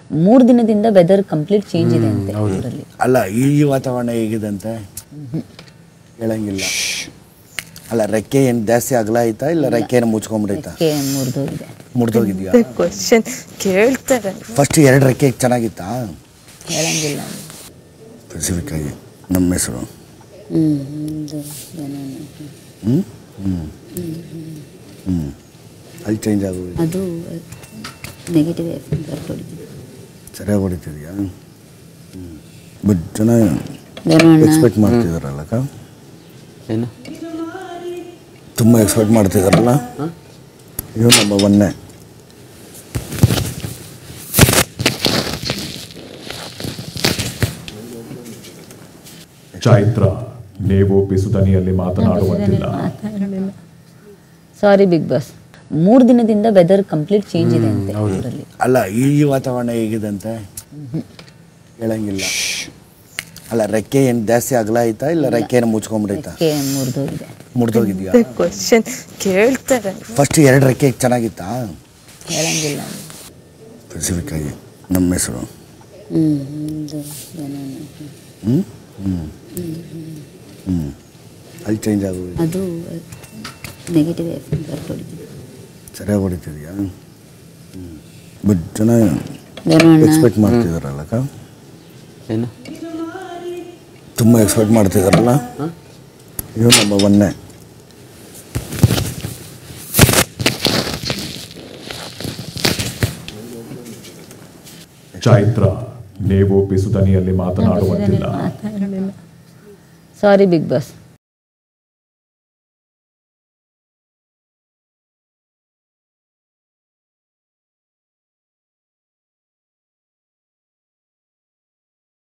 ಮೂರು ದಿನದಿಂದ weather complete change ಇದೆ ಅಂತೆ ಊರಲ್ಲಿ ಅಲ್ಲ ಈ ವಾತಾವರಣ ಹೇಗಿದಂತೆ ಹೇಳಂಗಿಲ್ಲ ಅಲ್ಲ ರೆಕ್ಕೆ ಏನು ಜಾಸ್ತಿ ಅಗಲ ಐತಾ ಇಲ್ಲ ರೆಕ್ಕೆ ಏನು ಮುಚ್ಕೊಂಬಿಡೈತಾ ರೆಕ್ಕೆ ಮುರಿದೋಗಿದೆ ಮುರಿದೋಗಿದ್ಯಾ ಕ್ವಶನ್ ಕೇಳ್ತಾರೆ ಫಸ್ಟ್ ಎರಡು ರೆಕ್ಕೆ ಚೆನ್ನಾಗಿತ್ತಾ ಹೇಳಂಗಿಲ್ಲ ಸ್ಪೆಸಿಫಿಕ್ ಆಗಿ ನಮ್ಮ ಹೆಸರು ಹ್ಮ್ ಇದು ಏನೋ ಹ್ಞೂ ಹ್ಞೂ ಹ್ಞೂ ಅಲ್ಲಿ ಚೇಂಜ್ ಆಗೋದು ಅದು ನೆಗೆಟಿವ್ ಎಫೆಕ್ಟ್ ಹೊಡಿತಿದೆ ಸರಿಯಾಗಿ ಹೊಡಿತಿದ್ಯಾ ಹ್ಞೂ ಬಟ್ ಚೆನ್ನಾಗಿ ಏನೋ ಅಣ್ಣ ಎಕ್ಸ್ಪೆಕ್ಟ್ ಮಾಡ್ತಿದಾರಲ್ಲಕ್ಕ ಏನು ತುಂಬ ಎಕ್ಸ್ಪೆಕ್ಟ್ ಮಾಡ್ತಿದಾರಲ್ಲ ಇದು ನಮ್ಮ ಒನ್ನೆ ಚೈತ್ರ ನೀವು ಪಿಸುದನಿಯಲ್ಲಿ ಮಾತನಾಡುವಂತಿಲ್ಲ ಸಾರಿ ಬಿಗ್ ಬಾಸ್ ಮೂರು ದಿನದಿಂದ ವೆದರ್ ಕಂಪ್ಲೀಟ್ ಚೇಂಜ್ ಇದೆ ಅಂತೆ ಊರಲ್ಲಿ ಅಲ್ಲ ಈ ವಾತಾವರಣ ಹೇಗಿದಂತೆ ಹೇಳಂಗಿಲ್ಲ ಅಲ್ಲ ರೆಕ್ಕೆ ಏನು ಜಾಸ್ತಿ ಅಗಲ ಐತಾ ಇಲ್ಲ ರೆಕ್ಕೆ ಏನು ಮುಚ್ಕೊಂಬಿಡೈತಾ ರೆಕ್ಕೆ ಮುರಿದೋಗಿದೆ ಮುರಿದೋಗಿದ್ಯಾ ಕ್ವಶನ್ ಕೇಳ್ತಾರೆ ಫಸ್ಟ್ ಎರಡು ರೆಕ್ಕೆ ಚೆನ್ನಾಗಿತ್ತಾ ಹೇಳಂಗಿಲ್ಲ ಸ್ಪೆಸಿಫಿಕ್ ಆಗಿ ನಮ್ಮ ಹೆಸರು ಹ್ಮ್ ಇದು ಏನೋ ಹ್ಞೂ ಹ್ಞೂ ಹ್ಞೂ ಅಲ್ಲಿ ಚೇಂಜ್ ಆಗೋದು ಅದು ನೆಗೆಟಿವ್ ಎಫೆಕ್ಟ್ ಹೊಡಿತಿದೆ ಸರಿಯಾಗಿ ಹೊಡಿತಿದ್ಯಾ ಹ್ಞೂ ಬಟ್ ಚೆನ್ನಾಗಿ ಏನೋ ಅಣ್ಣ ಎಕ್ಸ್ಪೆಕ್ಟ್ ಮಾಡ್ತಿದಾರಲ್ಲಕ್ಕ ಏನು ತುಂಬ ಎಕ್ಸ್ಪೆಕ್ಟ್ ಮಾಡ್ತಿದಾರಲ್ಲ ಇದು ನಮ್ಮ ಒನ್ನೆ ಚೈತ್ರ ನೀವು ಪಿಸುದನಿಯಲ್ಲಿ ಮಾತನಾಡುವಂತಿಲ್ಲ ಸಾರಿ ಬಿಗ್ ಬಾಸ್